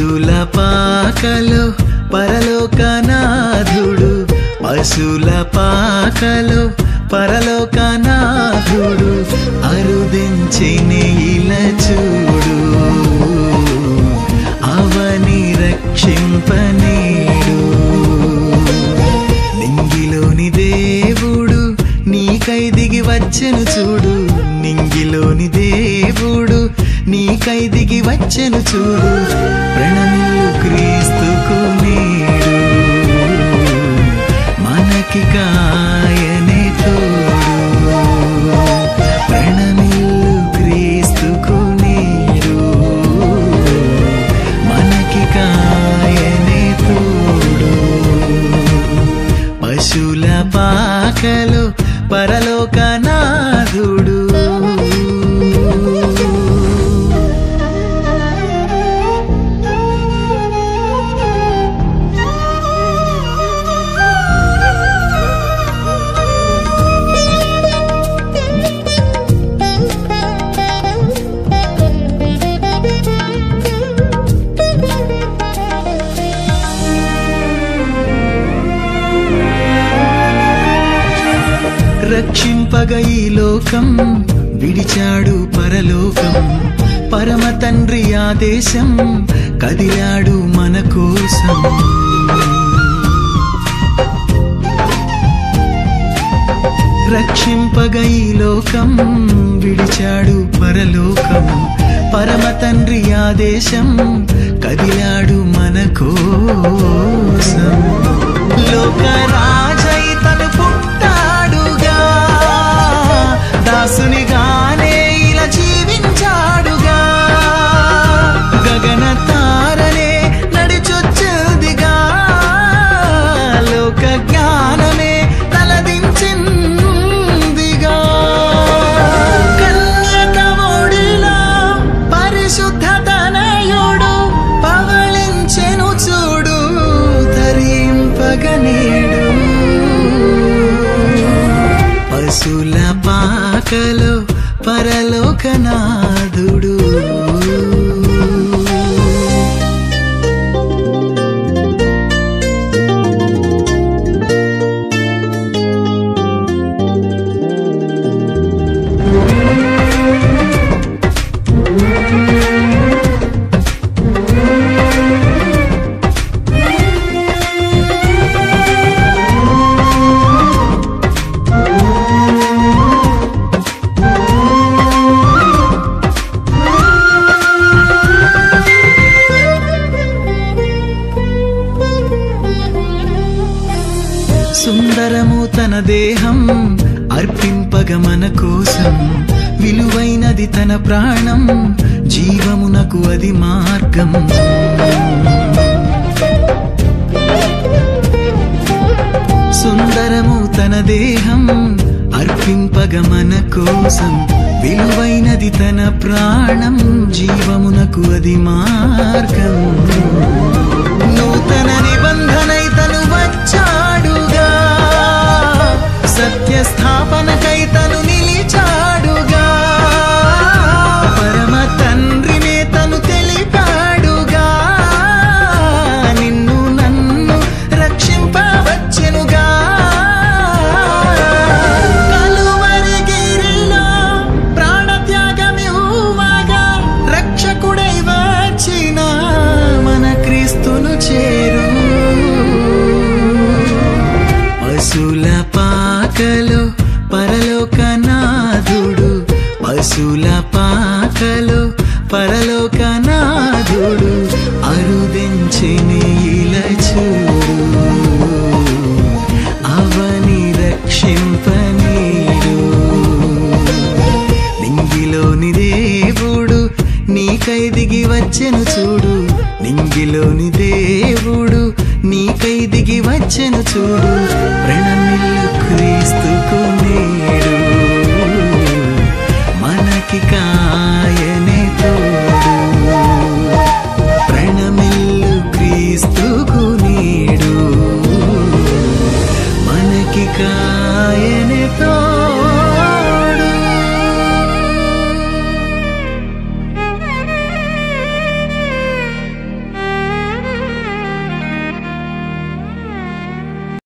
పశుల పాకలో పరలోకనాథుడు పశుల పాకలో పరలోకనాథుడు అరుదించిన ఇలా చూడు అవని రక్షింపనేడు నింగిలోని దేవుడు నీకై దిగి వచ్చెను చూడు నింగిలోని దేవుడు నీకై దిగి వచ్చెను చూడు ప్రణమిల్లు క్రీస్తుకు నేడు మనకి కాయనే తోడు ప్రణమిల్లు క్రీస్తుకు నేడు మనకి కాయనే తోడు పశుల పాకలు పరలోకనాథుడు రక్షింపగ ఈ లోకం విడిచాడు పరలోకం పరమ తండ్రి ఆదేశం కదిలాడు మన కోసం రక్షింపగ ఈ లోకం విడిచాడు పరలోకం పరమ తండ్రి ఆదేశం కదిలాడు మన కోసం లోకరాజై తను పుట్టాడుగా దాసునిగానే ఇలా జీవించాడుగా గగన తారనే నడిచొచ్చదిగా లోక జ్ఞానమే తలదించిందిగా కన్యక ఒడిలో పరిశుద్ధ తనయుడు పవళించెను చూడు ధరింపగనేడు పశుల పాకలో పరలోకనాథుడు సుందరము తన దేహం అర్పింపగ మన కోసం విలువైనది తన ప్రాణం జీవమునకు అది మార్గం సుందరము తన దేహం అర్పింపగ మన కోసం విలువైనది తన ప్రాణం జీవమునకు అది మార్గం నూతన నిబంధనై తను వచ్చాడుగా సత్య స్థాపనకై తను నిలిచాడుగా పరమ తండ్రినే తను తెలిపాడుగా నిన్ను నన్ను రక్షింపవచ్చెనుగా కలువరి గిరిలో ప్రాణత్యాగమివ్వగా రక్షకుడై వచ్చిన మన క్రీస్తును చేరు పశుల పాకలో పరలోకనాథుడు పశుల పాకలో పరలోకనాథుడు అరుదించిన ఇలా చూడు అవని రక్షింపనీడు నింగిలోని దేవుడు నీకై దిగి వచ్చెను చూడు నింగిలోని దేవుడు నీకై దిగి వచ్చెను చూడు ప్రణమిల్లు క్రీస్తుకు నేడు మనకి కాయనే తోడు ప్రణమిల్లు క్రీస్తుకు నీడు మనకి కాయనే తోడు